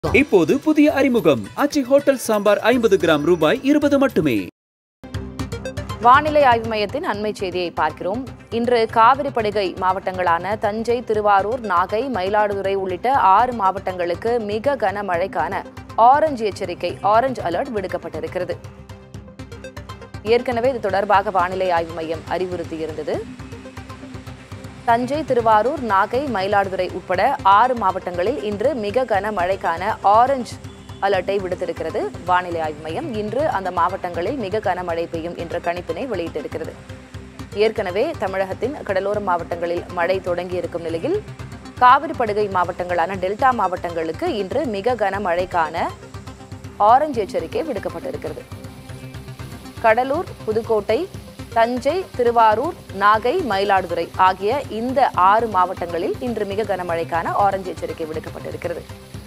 இப்போது புதிய அறிமுகம் அச்சி ஹோட்டல் சாம்பார் ஐம்பது கிராம் ரூபாய் இருபது மட்டுமே வானிலை ஆய்வு மையத்தின் அண்மை செய்தியை பார்க்கிறோம் இன்று காவிரி படுகை மாவட்டங்களான தஞ்சை திருவாரூர் நாகை மயிலாடுதுறை உள்ளிட்ட ஆறு மாவட்டங்களுக்கு மிக கனமழைக்கான ஆரஞ்சு எச்சரிக்கை ஆரஞ்சு அலர்ட் விடுக்கப்பட்டிருக்கிறது ஏற்கனவே இது தொடர்பாக வானிலை ஆய்வு மையம் அறிவுறுத்தியிருந்தது தஞ்சை திருவாரூர் நாகை மயிலாடுதுறை உட்பட ஆறு மாவட்டங்களில் இன்று மிக கனமழைக்கான ஆரஞ்சு அலர்ட்டை விடுத்திருக்கிறது வானிலை ஆய்வு மையம் இன்று அந்த மாவட்டங்களில் மிக கனமழை பெய்யும் என்ற கணிப்பினை வெளியிட்டிருக்கிறது ஏற்கனவே தமிழகத்தின் கடலோர மாவட்டங்களில் மழை தொடங்கியிருக்கும் நிலையில் காவிரி படுகை மாவட்டங்களான டெல்டா மாவட்டங்களுக்கு இன்று மிக கனமழைக்கான ஆரஞ்சு எச்சரிக்கை விடுக்கப்பட்டிருக்கிறது கடலூர் புதுக்கோட்டை தஞ்சை திருவாரூர் நாகை மயிலாடுதுறை ஆகிய இந்த ஆறு மாவட்டங்களில் இன்று மிக கனமழைக்கான ஆரஞ்சு எச்சரிக்கை விடுக்கப்பட்டிருக்கிறது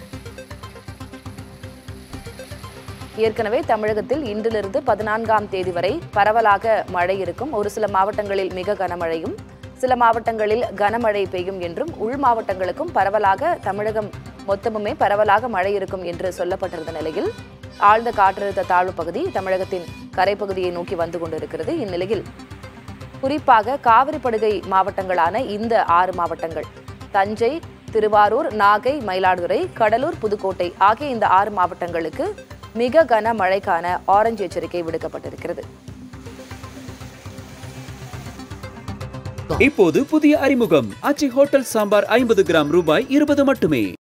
ஏற்கனவே தமிழகத்தில் இன்றிலிருந்து பதினான்காம் தேதி வரை பரவலாக மழை இருக்கும் ஒரு சில மாவட்டங்களில் மிக கனமழையும் சில மாவட்டங்களில் கனமழை பெய்யும் என்றும் உள் மாவட்டங்களுக்கும் பரவலாக தமிழகம் மொத்தமுமே பரவலாக மழை இருக்கும் என்று சொல்லப்பட்டிருந்த நிலையில் ஆழ்ந்த காற்றழுத்த தாழ்வு பகுதி தமிழகத்தின் கரைப்பகுதியை நோக்கி வந்து கொண்டிருக்கிறது இந்நிலையில் குறிப்பாக காவிரி படுகை மாவட்டங்களான இந்த ஆறு மாவட்டங்கள் தஞ்சை திருவாரூர் நாகை மயிலாடுதுறை கடலூர் புதுக்கோட்டை ஆகிய இந்த ஆறு மாவட்டங்களுக்கு மிக கன மழைக்கான ஆரஞ்சு எச்சரிக்கை விடுக்கப்பட்டிருக்கிறது இப்போது புதிய அறிமுகம் அச்சி ஹோட்டல் சாம்பார் ஐம்பது கிராம் ரூபாய் இருபது மட்டுமே